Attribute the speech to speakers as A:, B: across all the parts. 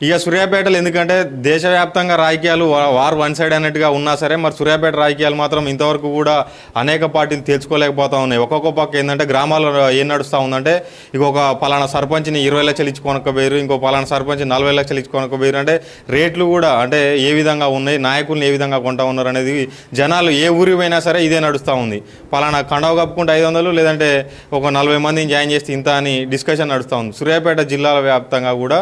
A: ఇక సూర్యాపేటలో ఎందుకంటే దేశవ్యాప్తంగా రాజకీయాలు వా- వార్ వన్ సైడ్ అన్నట్టుగా ఉన్నా సరే మరి సూర్యాపేట రాజకీయాలు మాత్రం ఇంతవరకు కూడా అనేక పార్టీలు తెలుసుకోలేకపోతా ఉన్నాయి ఒక్కొక్క పక్క ఏంటంటే గ్రామాల్లో ఏం నడుస్తూ ఉందంటే ఇక ఒక పలానా సర్పంచ్ని ఇరవై లక్షలు ఇచ్చి కొనకపోయారు ఇంకో పలానా సర్పంచ్ నలభై లక్షలు ఇచ్చి కొనకపోయారు అంటే రేట్లు కూడా అంటే ఏ విధంగా ఉన్నాయి నాయకుల్ని ఏ విధంగా కొంటా ఉన్నారు అనేది జనాలు ఏ ఊరికి పోయినా సరే ఇదే నడుస్తూ ఉంది పలానా కండవ కప్పుకుంటే ఐదు వందలు లేదంటే ఒక నలభై మందిని జాయిన్ చేస్తే ఇంత అని డిస్కషన్ నడుస్తూ ఉంది సూర్యాపేట జిల్లాల వ్యాప్తంగా కూడా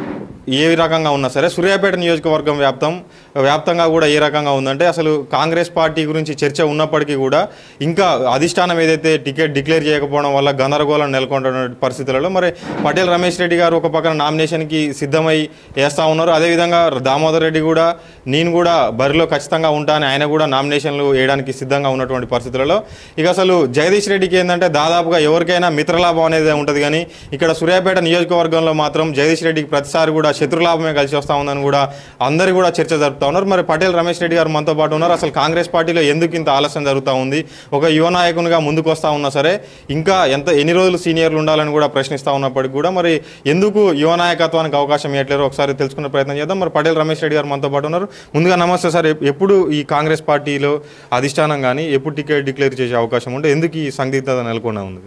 A: ఏ రకంగా ఉన్నా సరే సూర్యాపేట నియోజకవర్గం వ్యాప్తం వ్యాప్తంగా కూడా ఏ రకంగా ఉందంటే అసలు కాంగ్రెస్ పార్టీ గురించి చర్చ ఉన్నప్పటికీ కూడా ఇంకా అధిష్టానం ఏదైతే టికెట్ డిక్లేర్ చేయకపోవడం వల్ల గందరగోళం నెలకొంటున్న పరిస్థితులలో మరి పటేల్ రమేష్ రెడ్డి గారు ఒక పక్కన నామినేషన్కి సిద్ధమై వేస్తూ ఉన్నారు అదేవిధంగా దామోదర్ రెడ్డి కూడా నేను కూడా బరిలో ఖచ్చితంగా ఉంటానని ఆయన కూడా నామినేషన్లు వేయడానికి సిద్ధంగా ఉన్నటువంటి పరిస్థితులలో ఇక అసలు జగదీష్ రెడ్డికి ఏంటంటే దాదాపుగా ఎవరికైనా మిత్రలాభం అనేది ఉంటుంది కానీ ఇక్కడ సూర్యాపేట నియోజకవర్గంలో మాత్రం జగదీష్ రెడ్డికి ప్రతిసారి కూడా శత్రులాభమే కలిసి వస్తూ ఉందని కూడా అందరు కూడా చర్చ జరుపుతా ఉన్నారు మరి పటేల్ రమేష్ రెడ్డి గారు మనతో పాటు ఉన్నారు అసలు కాంగ్రెస్ పార్టీలో ఎందుకు ఇంత ఆలస్యం జరుగుతూ ఉంది ఒక యువ నాయకునిగా ముందుకు వస్తూ ఉన్నా సరే ఇంకా ఎంత ఎన్ని రోజులు సీనియర్లు ఉండాలని కూడా ప్రశ్నిస్తూ ఉన్నప్పటికీ కూడా మరి ఎందుకు యువ నాయకత్వానికి అవకాశం ఇవ్వట్లేరు ఒకసారి తెలుసుకునే ప్రయత్నం చేద్దాం మరి పటేల్ రమేష్ రెడ్డి గారు మనతో పాటు ఉన్నారు ముందుగా నమస్తే సార్ ఎప్- ఎప్పుడు ఈ కాంగ్రెస్ పార్టీలో అధిష్టానం కానీ ఎప్పుడు టికెట్ డిక్లేర్ చేసే అవకాశం ఉంటే ఎందుకు ఈ సందిగ్ధత నెలకొన్నా ఉంది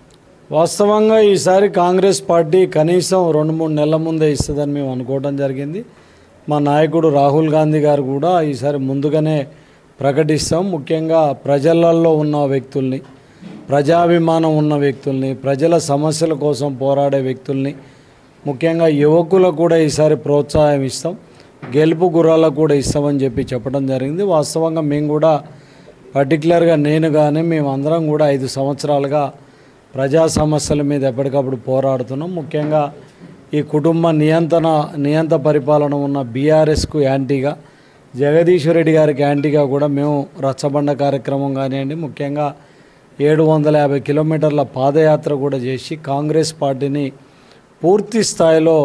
B: వాస్తవంగా ఈసారి కాంగ్రెస్ పార్టీ కనీసం రెండు మూడు నెలల ముందే ఇస్తుందని మేము అనుకోవడం జరిగింది మా నాయకుడు రాహుల్ గాంధీ గారు కూడా ఈసారి ముందుగానే ప్రకటిస్తాం ముఖ్యంగా ప్రజలలో ఉన్న వ్యక్తుల్ని ప్రజాభిమానం ఉన్న వ్యక్తుల్ని ప్రజల సమస్యల కోసం పోరాడే వ్యక్తుల్ని ముఖ్యంగా యువకులకు కూడా ఈసారి ప్రోత్సాహం ఇస్తాం గెలుపు గుర్రాలకు కూడా ఇస్తామని చెప్పి చెప్పడం జరిగింది వాస్తవంగా మేము కూడా పర్టికులర్గా నేను కానీ మేమందరం కూడా ఐదు సంవత్సరాలుగా ప్రజా సమస్యల మీద ఎప్పటికప్పుడు పోరాడుతున్నాం ముఖ్యంగా ఈ కుటుంబ నియంత్రణ నియంత్ర పరిపాలన ఉన్న బీఆర్ఎస్కు యాంటీగా జగదీశ్వర్ రెడ్డి గారికి యాంటీగా కూడా మేము రచ్చబండ కార్యక్రమం కానివ్వండి ముఖ్యంగా ఏడు వందల యాభై కిలోమీటర్ల పాదయాత్ర కూడా చేసి కాంగ్రెస్ పార్టీని పూర్తి స్థాయిలో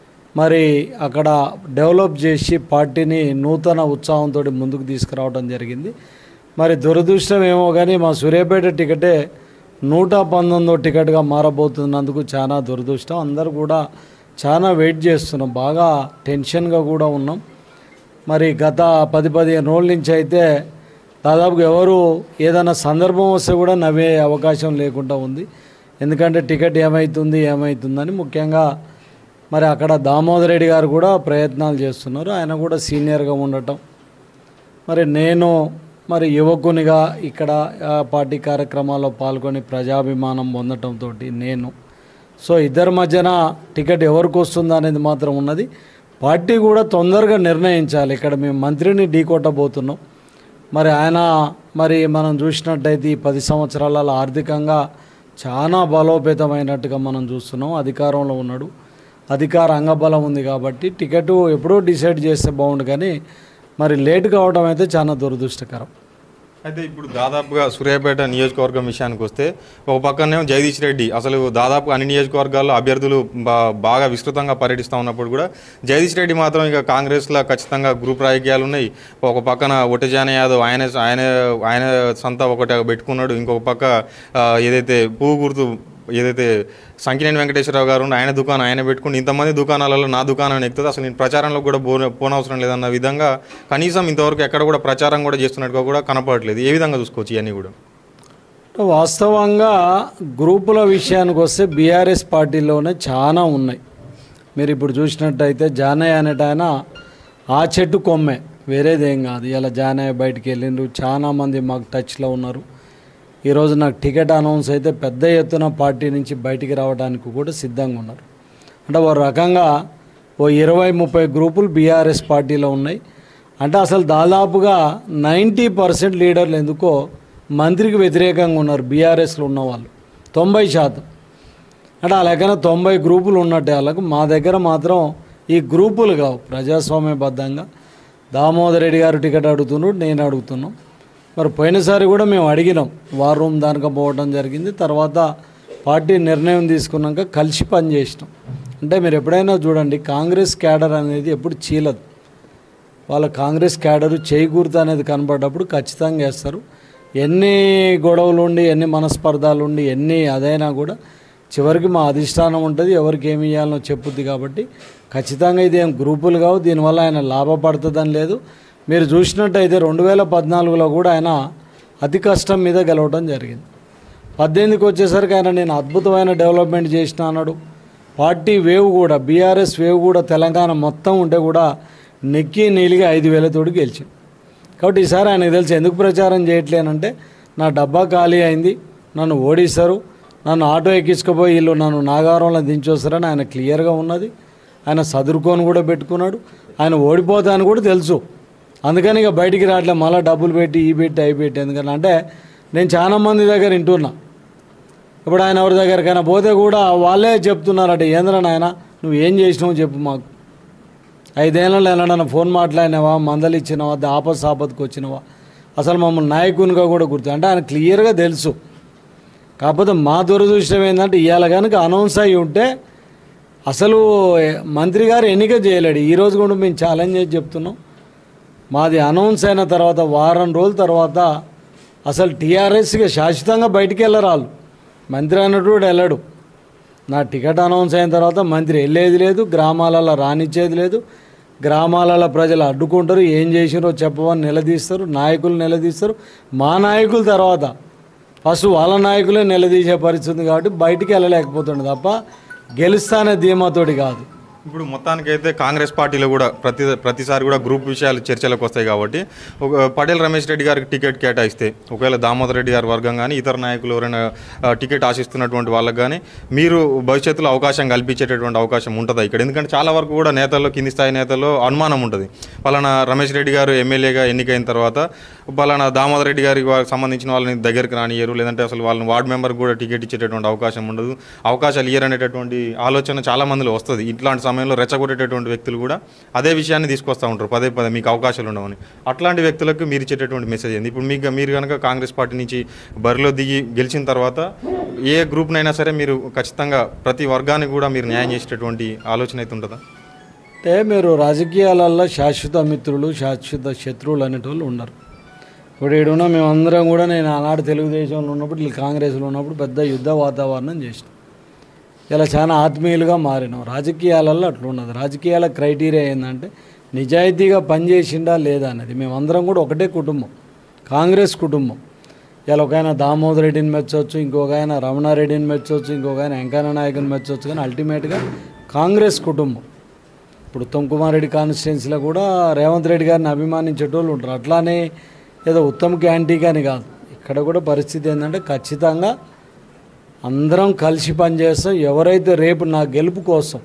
B: మరి అక్కడ డెవలప్ చేసి పార్టీని నూతన ఉత్సాహంతో ముందుకు తీసుకురావడం జరిగింది మరి దురదృష్టం ఏమో కానీ మా సూర్యాపేట టికెటే నూట పంతొమ్మిదో టికెట్గా మారబోతున్నందుకు చాలా దురదృష్టం అందరూ కూడా చాలా వెయిట్ చేస్తున్నాం బాగా టెన్షన్గా కూడా ఉన్నాం మరి గత పది పదిహేను రోజుల నుంచి అయితే దాదాపుగా ఎవరు ఏదైనా సందర్భం వస్తే కూడా నవ్వే అవకాశం లేకుండా ఉంది ఎందుకంటే టికెట్ ఏమవుతుంది ఏమవుతుందని ముఖ్యంగా మరి అక్కడ దామోదర్ రెడ్డి గారు కూడా ప్రయత్నాలు చేస్తున్నారు ఆయన కూడా సీనియర్గా ఉండటం మరి నేను మరి యువకునిగా ఇక్కడ ఆ, పార్టీ కార్యక్రమాల్లో పాల్గొని ప్రజాభిమానం పొందటంతో నేను సో ఇద్దరి మధ్యన టికెట్ ఎవరికి వస్తుందా అనేది మాత్రం ఉన్నది పార్టీ కూడా తొందరగా నిర్ణయించాలి ఇక్కడ మేము మంత్రిని ఢీకొట్టబోతున్నాం మరి ఆయన మరి మనం చూసినట్టయితే ఈ పది సంవత్సరాలలో ఆర్థికంగా చాలా బలోపేతమైనట్టుగా మనం చూస్తున్నాం అధికారంలో ఉన్నాడు అధికార అంగబలం ఉంది కాబట్టి టికెట్ ఎప్పుడో డిసైడ్ చేస్తే బాగుండు కానీ మరి లేట్ కావడం అయితే చాలా దురదృష్టకరం
A: అయితే ఇప్పుడు దాదాపుగా సూర్యాపేట నియోజకవర్గం విషయానికి వస్తే ఒక పక్కనేమో జగదీష్ రెడ్డి అసలు దాదాపు అన్ని నియోజకవర్గాల్లో అభ్యర్థులు బా- బాగా విస్తృతంగా పర్యటిస్తూ ఉన్నప్పుడు కూడా జగదీష్ రెడ్డి మాత్రం ఇక కాంగ్రెస్లో ఖచ్చితంగా గ్రూప్ రాజకీయాలు ఉన్నాయి ఒక పక్కన ఒట్టజాన యాదవ్ ఆయన ఆయన ఆయన సంత ఒకటి పెట్టుకున్నాడు ఇంకొక పక్క ఆ, ఏదైతే పువ్వు గుర్తు ఏదైతే సంకినేని వెంకటేశ్వరరావు గారు ఉన్నారో ఆయన దుకాణం ఆయన పెట్టుకుని ఇంతమంది దుకాణాలలో నా దుకాణం ఎక్కుతుంది అసలు నేను ప్రచారంలో కూడా పో పోనవసరం లేదన్న విధంగా కనీసం ఇంతవరకు ఎక్కడ కూడా ప్రచారం కూడా చేస్తున్నట్టుగా కూడా కనపడట్లేదు ఏ విధంగా చూసుకోవచ్చు ఇవన్నీ కూడా
B: వాస్తవంగా గ్రూపుల విషయానికి వస్తే బీఆర్ఎస్ పార్టీలోనే చాలా ఉన్నాయి మీరు ఇప్పుడు చూసినట్టయితే జానయ్య అనేట ఆయన ఆ చెట్టు కొమ్మే వేరేదేం కాదు ఇలా జానయ్య బయటికి వెళ్ళిండ్రు చాలా మంది మాకు టచ్లో ఉన్నారు ఈరోజు నాకు టికెట్ అనౌన్స్ అయితే పెద్ద ఎత్తున పార్టీ నుంచి బయటికి రావడానికి కూడా సిద్ధంగా ఉన్నారు అంటే ఓ రకంగా ఓ ఇరవై ముప్పై గ్రూపులు బీఆర్ఎస్ పార్టీలో ఉన్నాయి అంటే అసలు దాదాపుగా నైంటీ పర్సెంట్ లీడర్లు ఎందుకో మంత్రికి వ్యతిరేకంగా ఉన్నారు బీఆర్ఎస్లో ఉన్నవాళ్ళు తొంభై శాతం అంటే ఆ లెక్కన తొంభై గ్రూపులు ఉన్నట్టే వాళ్ళకు మా దగ్గర మాత్రం ఈ గ్రూపులు కావు ప్రజాస్వామ్యబద్ధంగా దామోదర్ రెడ్డి గారు టికెట్ అడుగుతున్నాడు నేను అడుగుతున్నాం మరి పోయినసారి కూడా మేము అడిగినాం వార్ రూమ్ దానికి పోవడం జరిగింది తర్వాత పార్టీ నిర్ణయం తీసుకున్నాక కలిసి పనిచేసినాం అంటే మీరు ఎప్పుడైనా చూడండి కాంగ్రెస్ క్యాడర్ అనేది ఎప్పుడు చీలదు వాళ్ళ కాంగ్రెస్ క్యాడరు చేకూరుత అనేది కనపడ్డప్పుడు ఖచ్చితంగా వేస్తారు ఎన్ని గొడవలు ఉండి ఎన్ని మనస్పర్ధాలు ఉండి ఎన్ని అదైనా కూడా చివరికి మా అధిష్టానం ఉంటుంది ఎవరికి ఏమి ఇవ్వాలనో చెప్పుద్ది కాబట్టి ఖచ్చితంగా ఇది ఏం గ్రూపులు కావు దీనివల్ల ఆయన లాభపడుతుందని లేదు మీరు చూసినట్టయితే రెండు వేల పద్నాలుగులో కూడా ఆయన అతి కష్టం మీద గెలవడం జరిగింది పద్దెనిమిదికి వచ్చేసరికి ఆయన నేను అద్భుతమైన డెవలప్మెంట్ చేసిన అన్నాడు పార్టీ వేవ్ కూడా బీఆర్ఎస్ వేవ్ కూడా తెలంగాణ మొత్తం ఉంటే కూడా నెక్కి నీలిగా ఐదు వేలతోటి గెలిచింది కాబట్టి ఈసారి ఆయనకు తెలిసి ఎందుకు ప్రచారం చేయట్లేనంటే నా డబ్బా ఖాళీ అయింది నన్ను ఓడిస్తారు నన్ను ఆటో ఎక్కించుకుపోయి వీళ్ళు నన్ను నాగారంలో దించొస్తారని ఆయన క్లియర్గా ఉన్నది ఆయన సదురుకొని కూడా పెట్టుకున్నాడు ఆయన ఓడిపోతాను కూడా తెలుసు అందుకని ఇక బయటికి రావట్లే మళ్ళీ డబ్బులు పెట్టి ఈ పెట్టి అవి పెట్టి ఎందుకని అంటే నేను చాలా మంది దగ్గర వింటున్నా ఇప్పుడు ఆయన ఎవరి దగ్గరికైనా పోతే కూడా వాళ్ళే చెప్తున్నారట ఏంద్రా నాయన నువ్వు ఏం చేసినావు చెప్పు మాకు ఐదేళ్ళలో ఎన్నడన్నా ఫోన్ మాట్లాడినావా మందలు ఇచ్చినావా ఆపస్ ఆపత్కి వచ్చినావా అసలు మమ్మల్ని నాయకునిగా కూడా గుర్తు అంటే ఆయన క్లియర్గా తెలుసు కాకపోతే మా దురదృష్టం ఏంటంటే ఇవాళ కనుక అనౌన్స్ అయ్యి ఉంటే అసలు మంత్రి గారు ఎన్నిక చేయలేడు ఈరోజు కూడా మేము ఛాలెంజ్ చేసి చెప్తున్నాం మాది అనౌన్స్ అయిన తర్వాత వారం రోజుల తర్వాత అసలు టీఆర్ఎస్గా శాశ్వతంగా బయటికి వెళ్ళరాలు మంత్రి అన్నట్టు కూడా వెళ్ళడు నా టికెట్ అనౌన్స్ అయిన తర్వాత మంత్రి వెళ్ళేది లేదు గ్రామాలలో రానిచ్చేది లేదు గ్రామాలలో ప్రజలు అడ్డుకుంటారు ఏం చేసినారో చెప్పమని నిలదీస్తారు నాయకులు నిలదీస్తారు మా నాయకుల తర్వాత ఫస్ట్ వాళ్ళ నాయకులే నిలదీసే పరిస్థితి ఉంది కాబట్టి బయటికి వెళ్ళలేకపోతుండే తప్ప గెలుస్తానే ధీమాతోటి కాదు
A: ఇప్పుడు మొత్తానికైతే కాంగ్రెస్ పార్టీలో కూడా ప్రతి ప్రతిసారి కూడా గ్రూప్ విషయాలు చర్చలకు వస్తాయి కాబట్టి ఒక పటేల్ రమేష్ రెడ్డి గారికి టికెట్ కేటాయిస్తే ఒకవేళ దామోదర్ రెడ్డి గారి వర్గం కానీ ఇతర నాయకులు ఎవరైనా ఆ, టికెట్ ఆశిస్తున్నటువంటి వాళ్ళకి కానీ మీరు భవిష్యత్తులో అవకాశం కల్పించేటటువంటి అవకాశం ఉంటుందా ఇక్కడ ఎందుకంటే చాలా వరకు కూడా నేతల్లో కింది స్థాయి నేతల్లో అనుమానం ఉంటుంది పలానా రమేష్ రెడ్డి గారు ఎమ్మెల్యేగా ఎన్నికైన తర్వాత పలానా దామోదర్ రెడ్డి గారికి వా- సంబంధించిన వాళ్ళని దగ్గరికి రానియరు లేదంటే అసలు వాళ్ళని వార్డు మెంబర్ కూడా టికెట్ ఇచ్చేటటువంటి అవకాశం ఉండదు అవకాశాలు ఇయ్యరు అనేటటువంటి ఆలోచన చాలా మందిలో వస్తుంది ఇట్లాంటి సమయంలో రెచ్చగొట్టేటటువంటి వ్యక్తులు కూడా అదే విషయాన్ని తీసుకొస్తూ ఉంటారు పదే పదే మీకు అవకాశాలు ఉండవని అట్లాంటి వ్యక్తులకు మీరు ఇచ్చేటటువంటి మెసేజ్ ఏంది ఇప్పుడు మీకు మీరు కనుక కాంగ్రెస్ పార్టీ నుంచి బరిలో దిగి గెలిచిన తర్వాత ఏ గ్రూప్నైనా సరే మీరు ఖచ్చితంగా ప్రతి వర్గానికి కూడా మీరు న్యాయం చేసేటటువంటి ఆలోచన అయితే ఉంటుందా
B: అంటే మీరు రాజకీయాలలో శాశ్వత మిత్రులు శాశ్వత శత్రువులు అనేటోళ్ళు ఉండరు ఇప్పుడు ఈడున్న మేమందరం కూడా నేను ఆనాడు తెలుగుదేశంలో ఉన్నప్పుడు వీళ్ళు కాంగ్రెస్లో ఉన్నప్పుడు పెద్ద యుద్ధ వాతావరణం చేసినాం ఇలా చాలా ఆత్మీయులుగా మారినాం రాజకీయాలలో అట్లా ఉన్నది రాజకీయాల క్రైటీరియా ఏంటంటే నిజాయితీగా పనిచేసిండా లేదా అనేది మేమందరం కూడా ఒకటే కుటుంబం కాంగ్రెస్ కుటుంబం ఇలా ఒక ఆయన దామోదర్ రెడ్డిని మెచ్చవచ్చు ఇంకొక ఆయన రమణారెడ్డిని మెచ్చవచ్చు ఇంకొక ఆయన వెంకయ్య నాయకుని మెచ్చవచ్చు కానీ అల్టిమేట్గా కాంగ్రెస్ కుటుంబం ఇప్పుడు ఉత్తమ్ కుమార్ రెడ్డి కాన్స్టిట్యున్సీలో కూడా రేవంత్ రెడ్డి గారిని అభిమానించేటోళ్ళు ఉంటారు అట్లానే ఏదో ఉత్తమ్కి యాంటీ కానీ కాదు ఇక్కడ కూడా పరిస్థితి ఏంటంటే ఖచ్చితంగా అందరం కలిసి పనిచేస్తాం ఎవరైతే రేపు నా గెలుపు కోసం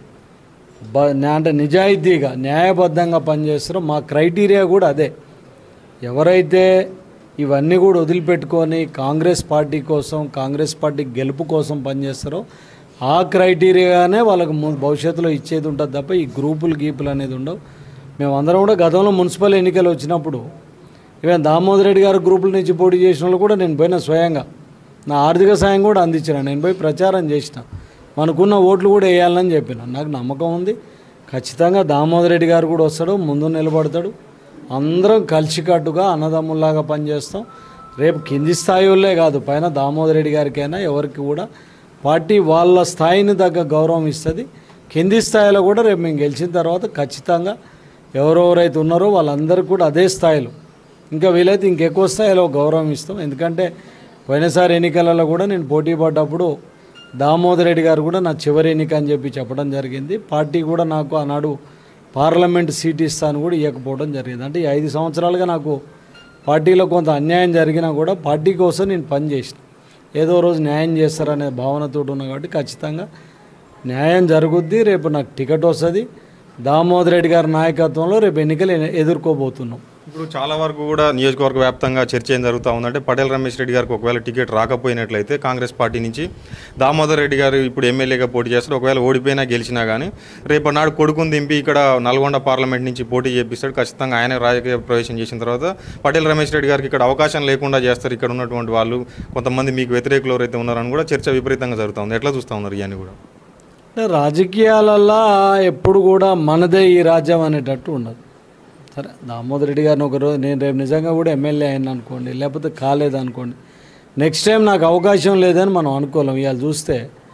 B: బ న్యా- అంటే నిజాయితీగా న్యాయబద్ధంగా పనిచేస్తారో మా క్రైటీరియా కూడా అదే ఎవరైతే ఇవన్నీ కూడా వదిలిపెట్టుకొని కాంగ్రెస్ పార్టీ కోసం కాంగ్రెస్ పార్టీ గెలుపు కోసం పనిచేస్తారో ఆ క్రైటీరియానే వాళ్ళకి ము- భవిష్యత్తులో ఇచ్చేది ఉంటుంది తప్ప ఈ గ్రూపులు గీపులు అనేది ఉండవు మేమందరం కూడా గతంలో మున్సిపల్ ఎన్నికలు వచ్చినప్పుడు ఈవెన్ దామోదర్ రెడ్డి గారు గ్రూపుల నుంచి పోటీ చేసిన వాళ్ళు కూడా నేను పోయిన స్వయంగా నా ఆర్థిక సాయం కూడా అందించిన నేను పోయి ప్రచారం చేసిన మనకున్న ఓట్లు కూడా వేయాలని చెప్పిన నాకు నమ్మకం ఉంది ఖచ్చితంగా దామోదర్ రెడ్డి గారు కూడా వస్తాడు ముందు నిలబడతాడు అందరం కలిసికట్టుగా అన్నదమ్ముల్లాగా పనిచేస్తాం రేపు కింది స్థాయి వాళ్ళే కాదు పైన దామోదర్ రెడ్డి గారికైనా ఎవరికి కూడా పార్టీ వాళ్ళ స్థాయిని తగ్గ గౌరవం ఇస్తుంది కింది స్థాయిలో కూడా రేపు మేము గెలిచిన తర్వాత ఖచ్చితంగా ఎవరెవరైతే ఉన్నారో వాళ్ళందరికీ కూడా అదే స్థాయిలో ఇంకా వీలైతే ఇంకెక్కువ స్థాయిలో గౌరవం ఇస్తాం ఎందుకంటే పోయినసారి ఎన్నికలలో కూడా నేను పోటీ పడ్డప్పుడు దామోదర్ రెడ్డి గారు కూడా నా చివరి ఎన్నిక అని చెప్పి చెప్పడం జరిగింది పార్టీ కూడా నాకు ఆనాడు పార్లమెంట్ సీట్ ఇస్తాను కూడా ఇవ్వకపోవడం జరిగింది అంటే ఈ ఐదు సంవత్సరాలుగా నాకు పార్టీలో కొంత అన్యాయం జరిగినా కూడా పార్టీ కోసం నేను పనిచేసిన ఏదో రోజు న్యాయం చేస్తారనే భావనతో ఉన్నా కాబట్టి ఖచ్చితంగా న్యాయం జరుగుద్ది రేపు నాకు టికెట్ వస్తుంది దామోదర్ రెడ్డి గారి నాయకత్వంలో రేపు ఎన్నికలు ఎ- ఎదుర్కోబోతున్నాం
A: ఇప్పుడు చాలా వరకు కూడా నియోజకవర్గ వ్యాప్తంగా చర్చ ఏం జరుగుతూ ఉందంటే పటేల్ రమేష్ రెడ్డి గారికి ఒకవేళ టికెట్ రాకపోయినట్లయితే కాంగ్రెస్ పార్టీ నుంచి దామోదర్ రెడ్డి గారు ఇప్పుడు ఎమ్మెల్యేగా పోటీ చేస్తారు ఒకవేళ ఓడిపోయినా గెలిచినా కానీ రేపు నాడు కొడుకుని దింపి ఇక్కడ నల్గొండ పార్లమెంట్ నుంచి పోటీ చేపిస్తాడు ఖచ్చితంగా ఆయన రాజకీయ ప్రవేశం చేసిన తర్వాత పటేల్ రమేష్ రెడ్డి గారికి ఇక్కడ అవకాశం లేకుండా చేస్తారు ఇక్కడ ఉన్నటువంటి వాళ్ళు కొంతమంది మీకు వ్యతిరేకులు ఎవరైతే ఉన్నారని కూడా చర్చ విపరీతంగా జరుగుతూ ఉంది ఎట్లా చూస్తూ ఉన్నారు ఇవన్నీ కూడా
B: అంటే రాజకీయాలల్లో ఎప్పుడు కూడా మనదే ఈ రాజ్యం అనేటట్టు ఉండదు సరే దామోదర్ రెడ్డి గారిని ఒకరోజు నేను రేపు నిజంగా కూడా ఎమ్మెల్యే అయిన అనుకోండి లేకపోతే కాలేదు అనుకోండి నెక్స్ట్ టైం నాకు అవకాశం లేదని మనం అనుకోలేం ఇవాళ చూస్తే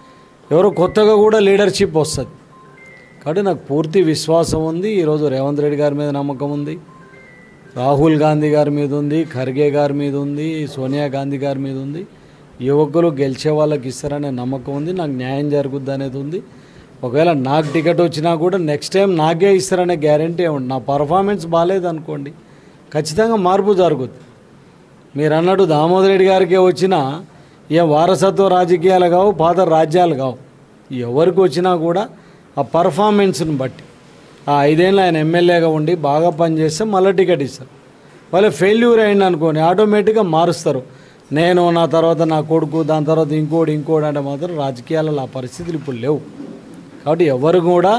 B: ఎవరో కొత్తగా కూడా లీడర్షిప్ వస్తుంది కాబట్టి నాకు పూర్తి విశ్వాసం ఉంది ఈరోజు రేవంత్ రెడ్డి గారి మీద నమ్మకం ఉంది రాహుల్ గాంధీ గారి మీద ఉంది ఖర్గే గారి మీద ఉంది సోనియా గాంధీ గారి మీద ఉంది యువకులు గెలిచే వాళ్ళకి ఇస్తారనే నమ్మకం ఉంది నాకు న్యాయం జరుగుద్ది అనేది ఉంది ఒకవేళ నాకు టికెట్ వచ్చినా కూడా నెక్స్ట్ టైం నాకే ఇస్తారనే గ్యారంటీ ఏముంది నా పర్ఫార్మెన్స్ బాగాలేదనుకోండి ఖచ్చితంగా మార్పు జరుగుద్ది మీరు అన్నట్టు దామోదర్ రెడ్డి గారికే వచ్చినా ఏ వారసత్వ రాజకీయాలు కావు పాత రాజ్యాలు కావు ఎవరికి వచ్చినా కూడా ఆ పర్ఫార్మెన్స్ని బట్టి ఆ ఐదేళ్ళు ఆయన ఎమ్మెల్యేగా ఉండి బాగా పనిచేస్తే మళ్ళీ టికెట్ ఇస్తారు వాళ్ళు ఫెయిల్యూర్ అయింది అనుకోని ఆటోమేటిక్గా మారుస్తారు నేను నా తర్వాత నా కొడుకు దాని తర్వాత ఇంకోటి ఇంకోటి అంటే మాత్రం రాజకీయాలలో ఆ పరిస్థితులు ఇప్పుడు లేవు కాబట్టి ఎవరు కూడా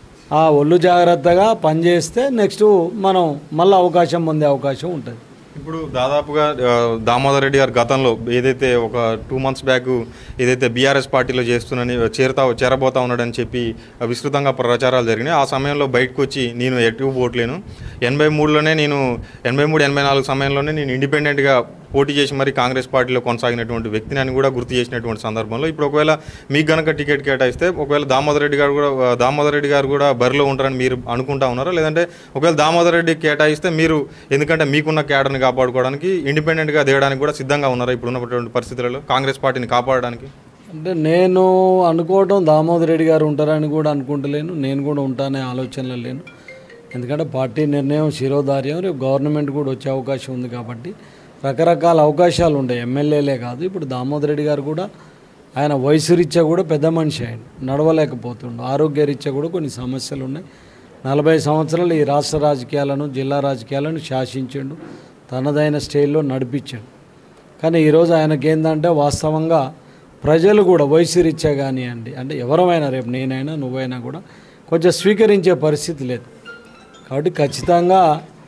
B: ఆ ఒళ్ళు జాగ్రత్తగా పనిచేస్తే నెక్స్ట్ మనం మళ్ళీ అవకాశం పొందే అవకాశం ఉంటుంది
A: ఇప్పుడు దాదాపుగా ఆ, దామోదర్ రెడ్డి గారు గతంలో ఏదైతే ఒక టూ మంత్స్ బ్యాక్ ఏదైతే బీఆర్ఎస్ పార్టీలో చేస్తున్నని చేరుతా చేరబోతా ఉన్నాడని చెప్పి విస్తృతంగా ప్రచారాలు జరిగినాయి ఆ సమయంలో బయటకు వచ్చి నేను ఎటు పోట్లేను ఎనభై మూడులోనే నేను ఎనభై మూడు ఎనభై నాలుగు సమయంలోనే నేను ఇండిపెండెంట్గా పోటీ చేసి మరి కాంగ్రెస్ పార్టీలో కొనసాగినటువంటి వ్యక్తిని అని కూడా గుర్తు చేసినటువంటి సందర్భంలో ఇప్పుడు ఒకవేళ మీకు గనక టికెట్ కేటాయిస్తే ఒకవేళ దామోదర్ రెడ్డి గారు కూడా దామోదర్ రెడ్డి గారు కూడా బరిలో ఉంటారని మీరు అనుకుంటా ఉన్నారా లేదంటే ఒకవేళ దామోదర్ రెడ్డి కేటాయిస్తే మీరు ఎందుకంటే మీకున్న క్యాడర్ని కాపాడుకోవడానికి ఇండిపెండెంట్గా దిగడానికి కూడా సిద్ధంగా ఉన్నారా ఇప్పుడు ఉన్నటువంటి పరిస్థితులలో కాంగ్రెస్ పార్టీని కాపాడడానికి
B: అంటే నేను అనుకోవటం దామోదర్ రెడ్డి గారు ఉంటారని కూడా అనుకుంటలేను నేను కూడా ఉంటానే ఆలోచనలో లేను ఎందుకంటే పార్టీ నిర్ణయం శిరోధార్యం రేపు గవర్నమెంట్ కూడా వచ్చే అవకాశం ఉంది కాబట్టి రకరకాల అవకాశాలు ఉంటాయి ఎమ్మెల్యేలే కాదు ఇప్పుడు దామోదర్ రెడ్డి గారు కూడా ఆయన వయసు రీత్యా కూడా పెద్ద మనిషి ఆయన నడవలేకపోతుండు ఆరోగ్య రీత్యా కూడా కొన్ని సమస్యలు ఉన్నాయి నలభై సంవత్సరాలు ఈ రాష్ట్ర రాజకీయాలను జిల్లా రాజకీయాలను శాసించిండు తనదైన స్టైల్లో నడిపించాడు కానీ ఈరోజు ఆయనకి ఏంటంటే వాస్తవంగా ప్రజలు కూడా వయసు రీత్యా కానివ్వండి అంటే ఎవరమైనా రేపు నేనైనా నువ్వైనా కూడా కొంచెం స్వీకరించే పరిస్థితి లేదు కాబట్టి ఖచ్చితంగా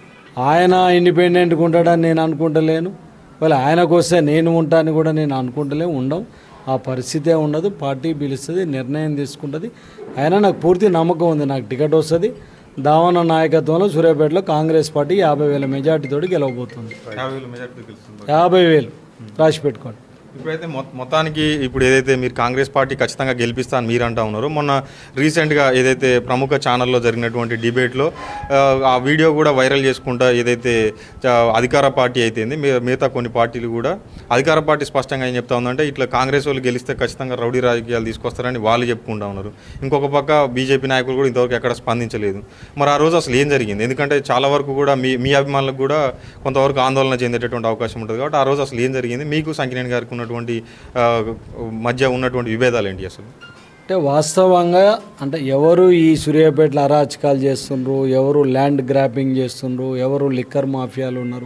B: ఆయన ఇండిపెండెంట్గా ఉంటాడని నేను అనుకుంటలేను వాళ్ళు ఆయనకు వస్తే నేను ఉంటాను కూడా నేను అనుకుంటలే ఉండం ఆ పరిస్థితే ఉండదు పార్టీ పిలుస్తుంది నిర్ణయం తీసుకుంటుంది అయినా నాకు పూర్తి నమ్మకం ఉంది నాకు టికెట్ వస్తుంది దావన నాయకత్వంలో సూర్యాపేటలో కాంగ్రెస్ పార్టీ యాభై వేల మెజార్టీతోటి గెలవబోతుంది
A: యాభై వేల మెజార్టీ గెలుస్తుంది
B: యాభై వేలు రాసి పెట్టుకోండి
A: ఇప్పుడైతే మొ- మొత్తానికి ఇప్పుడు ఏదైతే మీరు కాంగ్రెస్ పార్టీ ఖచ్చితంగా గెలిపిస్తా అని మీరు అంటా ఉన్నారు మొన్న రీసెంట్గా ఏదైతే ప్రముఖ ఛానల్లో జరిగినటువంటి డిబేట్లో ఆ, ఆ వీడియో కూడా వైరల్ చేసుకుంటా ఏదైతే ఆ, అధికార పార్టీ అయితేంది మీ- మిగతా కొన్ని పార్టీలు కూడా అధికార పార్టీ స్పష్టంగా ఏం చెప్తా ఉందంటే ఇట్లా కాంగ్రెస్ వాళ్ళు గెలిస్తే ఖచ్చితంగా రౌడీ రాజకీయాలు తీసుకొస్తారని వాళ్ళు చెప్పుకుంటా ఉన్నారు ఇంకొక పక్క బీజేపీ నాయకులు కూడా ఇంతవరకు ఎక్కడ స్పందించలేదు మరి ఆ రోజు అసలు ఏం జరిగింది ఎందుకంటే చాలా వరకు కూడా మీ మీ అభిమానులకు కూడా కొంతవరకు ఆందోళన చెందేటటువంటి అవకాశం ఉంటుంది కాబట్టి ఆ రోజు అసలు ఏం జరిగింది మీకు సంకినేని గారికి ఉన్నటువంటి ఆ, మధ్య ఉన్నటువంటి విభేదాలు ఏంటి అసలు
B: అంటే వాస్తవంగా అంటే ఎవరు ఈ సూర్యాపేటలో అరాచకాలు చేస్తుండ్రు ఎవరు ల్యాండ్ గ్రాపింగ్ చేస్తుండ్రు ఎవరు లిక్కర్ మాఫియాలు ఉన్నారు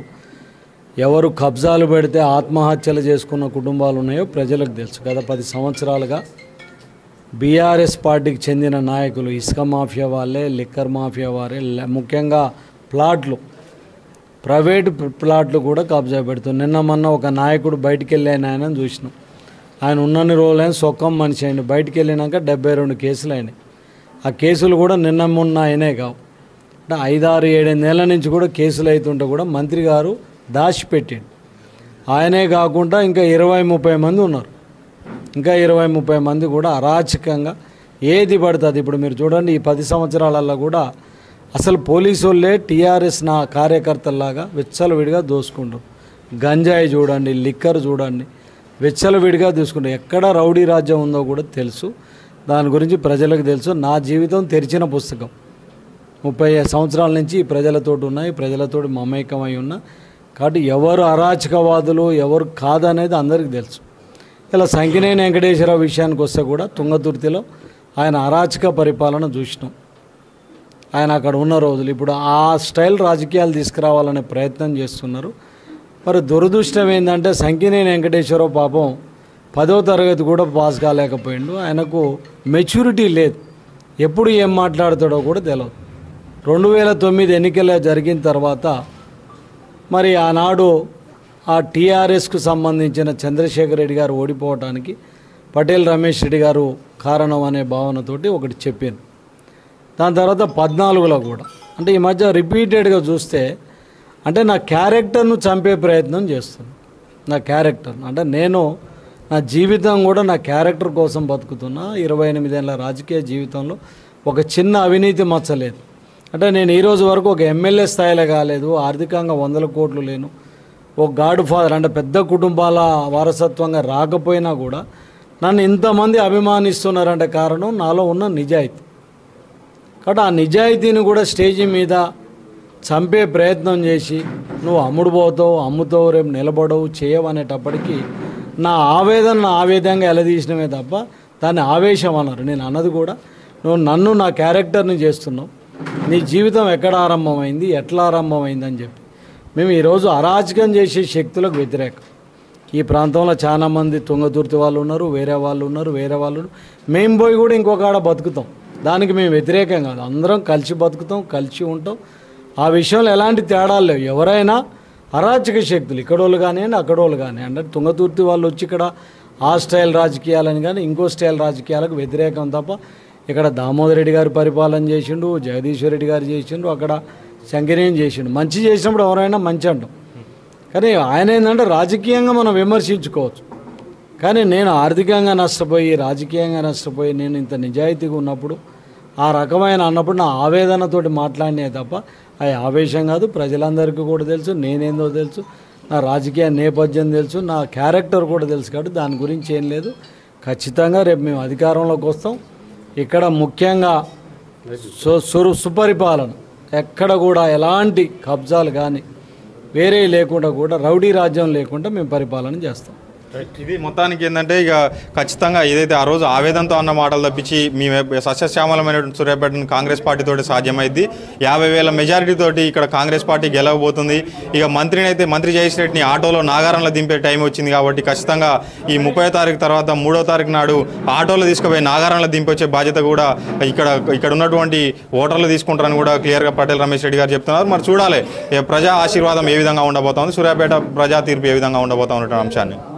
B: ఎవరు కబ్జాలు పెడితే ఆత్మహత్యలు చేసుకున్న కుటుంబాలు ఉన్నాయో ప్రజలకు తెలుసు గత పది సంవత్సరాలుగా బీఆర్ఎస్ పార్టీకి చెందిన నాయకులు ఇసుక మాఫియా వాళ్ళే లిక్కర్ మాఫియా వారే లే- ముఖ్యంగా ప్లాట్లు ప్రైవేట్ ప్ర- ప్లాట్లు కూడా కబ్జా పెడుతుంది నిన్న మొన్న ఒక నాయకుడు బయటికి వెళ్ళిన ఆయన చూసినాం ఆయన ఉన్నన్ని రోజులైన సొక్కం మనిషి అయింది బయటికి వెళ్ళినాక డెబ్బై రెండు కేసులు అయినాయి ఆ కేసులు కూడా నిన్న మొన్న అయినాయి కావు అంటే ఐదారు ఏడెనిమిది నెలల నుంచి కూడా కేసులు అవుతుంటే కూడా మంత్రి గారు దాచిపెట్టిండు ఆయనే కాకుండా ఇంకా ఇరవై ముప్పై మంది ఉన్నారు ఇంకా ఇరవై ముప్పై మంది కూడా అరాచకంగా ఏది పడుతుంది ఇప్పుడు మీరు చూడండి ఈ పది సంవత్సరాలలో కూడా అసలు పోలీసు వాళ్ళే టీఆర్ఎస్ నా కార్యకర్తల్లాగా విచ్చలవిడిగా దోసుకుంటారు గంజాయి చూడండి లిక్కర్ చూడండి విచ్చలవిడిగా దోసుకుంటారు ఎక్కడ రౌడీ రాజ్యం ఉందో కూడా తెలుసు దాని గురించి ప్రజలకు తెలుసు నా జీవితం తెరిచిన పుస్తకం ముప్పై సంవత్సరాల నుంచి ఈ ప్రజలతోటి ఉన్నాయి ప్రజలతోటి మమేకమై ఉన్నా కాబట్టి ఎవరు అరాచకవాదులు ఎవరు కాదనేది అందరికీ తెలుసు ఇలా సంకినేని వెంకటేశ్వరరావు విషయానికి వస్తే కూడా తుంగతుర్తిలో ఆయన అరాచక పరిపాలన చూసినాం ఆయన అక్కడ ఉన్న రోజులు ఇప్పుడు ఆ స్టైల్ రాజకీయాలు తీసుకురావాలనే ప్రయత్నం చేస్తున్నారు మరి దురదృష్టం ఏంటంటే సంకినేని వెంకటేశ్వరరావు పాపం పదో తరగతి కూడా పాస్ కాలేకపోయిండు ఆయనకు మెచ్యూరిటీ లేదు ఎప్పుడు ఏం మాట్లాడతాడో కూడా తెలియదు రెండు వేల తొమ్మిది ఎన్నికలు జరిగిన తర్వాత మరి ఆనాడు ఆ టీఆర్ఎస్కు సంబంధించిన చంద్రశేఖర్ రెడ్డి గారు ఓడిపోవటానికి పటేల్ రమేష్ రెడ్డి గారు కారణం అనే భావనతోటి ఒకటి చెప్పాను దాని తర్వాత పద్నాలుగులో కూడా అంటే ఈ మధ్య రిపీటెడ్గా చూస్తే అంటే నా క్యారెక్టర్ను చంపే ప్రయత్నం చేస్తుంది నా క్యారెక్టర్ అంటే నేను నా జీవితం కూడా నా క్యారెక్టర్ కోసం బతుకుతున్నా ఇరవై ఎనిమిదేళ్ళ రాజకీయ జీవితంలో ఒక చిన్న అవినీతి మచ్చలేదు అంటే నేను ఈ రోజు వరకు ఒక ఎమ్మెల్యే స్థాయిలో కాలేదు ఆర్థికంగా వందల కోట్లు లేను ఒక గాడ్ ఫాదర్ అంటే పెద్ద కుటుంబాల వారసత్వంగా రాకపోయినా కూడా నన్ను ఇంతమంది అభిమానిస్తున్నారంటే కారణం నాలో ఉన్న నిజాయితీ కాబట్టి ఆ నిజాయితీని కూడా స్టేజీ మీద చంపే ప్రయత్నం చేసి నువ్వు అమ్ముడు పోతావు అమ్ముతావు రేపు నిలబడవు చేయవు అనేటప్పటికీ నా ఆవేదన నా ఆవేదంగా ఎలదీసినమే తప్ప దాన్ని ఆవేశం అన్నారు నేను అన్నది కూడా నువ్వు నన్ను నా క్యారెక్టర్ని చేస్తున్నావు నీ జీవితం ఎక్కడ ఆరంభమైంది ఎట్లా ఆరంభమైంది అని చెప్పి మేము ఈరోజు అరాచకం చేసే శక్తులకు వ్యతిరేకం ఈ ప్రాంతంలో చాలా మంది తుంగతుర్తి వాళ్ళు ఉన్నారు వేరే వాళ్ళు ఉన్నారు వేరే వాళ్ళు ఉన్నారు మేము పోయి కూడా ఇంకొక ఆడ బతుకుతాం దానికి మేము వ్యతిరేకం కాదు అందరం కలిసి బతుకుతాం కలిసి ఉంటాం ఆ విషయంలో ఎలాంటి తేడాలు లేవు ఎవరైనా అరాచక శక్తులు ఇక్కడోళ్ళు కానివ్వండి అక్కడోళ్ళు కానివ్వండి అంటే తుంగతుర్తి వాళ్ళు వచ్చి ఇక్కడ ఆ స్టైల్ రాజకీయాలని కానీ ఇంకో స్టైల్ రాజకీయాలకు వ్యతిరేకం తప్ప ఇక్కడ దామోదర్ రెడ్డి గారు పరిపాలన చేసిండు జగదీశ్వర్ రెడ్డి గారు చేసిండు అక్కడ శంకరేం చేసిండు మంచి చేసినప్పుడు ఎవరైనా మంచి అంటాం కానీ ఆయన ఏంటంటే రాజకీయంగా మనం విమర్శించుకోవచ్చు కానీ నేను ఆర్థికంగా నష్టపోయి రాజకీయంగా నష్టపోయి నేను ఇంత నిజాయితీగా ఉన్నప్పుడు ఆ రకమైన అన్నప్పుడు నా ఆవేదనతోటి మాట్లాడినే తప్ప అది ఆవేశం కాదు ప్రజలందరికీ కూడా తెలుసు నేనేందో తెలుసు నా రాజకీయ నేపథ్యం తెలుసు నా క్యారెక్టర్ కూడా తెలుసు కాబట్టి దాని గురించి ఏం లేదు ఖచ్చితంగా రేపు మేము అధికారంలోకి వస్తాం ఇక్కడ ముఖ్యంగా సు సురు సుపరిపాలన ఎక్కడ కూడా ఎలాంటి కబ్జాలు కానీ వేరే లేకుండా కూడా రౌడీ రాజ్యం లేకుండా మేము పరిపాలన చేస్తాం
A: ఇది మొత్తానికి ఏంటంటే ఇక ఖచ్చితంగా ఏదైతే ఆ రోజు ఆవేదనతో అన్న మాటలు తప్పించి మేము సస్యశ్యామలమైనటువంటి సూర్యాపేటను కాంగ్రెస్ పార్టీతోటి సాధ్యమైంది యాభై వేల మెజారిటీ తోటి ఇక్కడ కాంగ్రెస్ పార్టీ గెలవబోతుంది ఇక మంత్రిని అయితే మంత్రి జయేష్ రెడ్డిని ఆటోలో నాగారంలో దింపే టైం వచ్చింది కాబట్టి ఖచ్చితంగా ఈ ముప్పై తారీఖు తర్వాత మూడో తారీఖు నాడు ఆటోలో తీసుకుపోయి నాగారంలో దింపొచ్చే బాధ్యత కూడా ఇక్కడ ఇక్కడ ఉన్నటువంటి ఓటర్లు తీసుకుంటారని కూడా క్లియర్గా పటేల్ రమేష్ రెడ్డి గారు చెప్తున్నారు మరి చూడాలి ఏ ప్రజా ఆశీర్వాదం ఏ విధంగా ఉండబోతోంది సూర్యాపేట ప్రజా తీర్పు ఏ విధంగా ఉండబోతా ఉన్నటువంటి అంశాన్ని